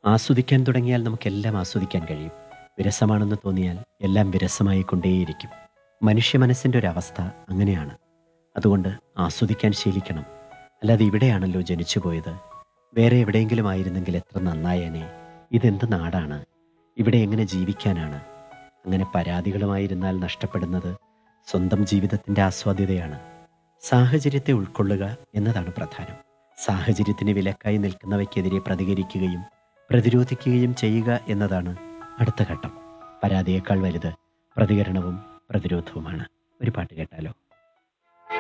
ആസ്വദിക്കാൻ തുടങ്ങിയാൽ നമുക്കെല്ലാം ആസ്വദിക്കാൻ കഴിയും വിരസമാണെന്ന് തോന്നിയാൽ എല്ലാം വിരസമായി കൊണ്ടേയിരിക്കും മനുഷ്യ മനസ്സിൻ്റെ ഒരവസ്ഥ അങ്ങനെയാണ് അതുകൊണ്ട് ആസ്വദിക്കാൻ ശീലിക്കണം അല്ലാതെ ഇവിടെയാണല്ലോ ജനിച്ചു പോയത് വേറെ എവിടെയെങ്കിലും ആയിരുന്നെങ്കിൽ എത്ര നന്നായേനെ ഇതെന്ത് നാടാണ് ഇവിടെ എങ്ങനെ ജീവിക്കാനാണ് അങ്ങനെ പരാതികളുമായിരുന്നാൽ നഷ്ടപ്പെടുന്നത് സ്വന്തം ജീവിതത്തിൻ്റെ ആസ്വാദ്യതയാണ് സാഹചര്യത്തെ ഉൾക്കൊള്ളുക എന്നതാണ് പ്രധാനം സാഹചര്യത്തിന് വിലക്കായി നിൽക്കുന്നവയ്ക്കെതിരെ പ്രതികരിക്കുകയും പ്രതിരോധിക്കുകയും ചെയ്യുക എന്നതാണ് അടുത്ത ഘട്ടം പരാതിയേക്കാൾ വലുത് പ്രതികരണവും പ്രതിരോധവുമാണ് ഒരു പാട്ട് കേട്ടാലോ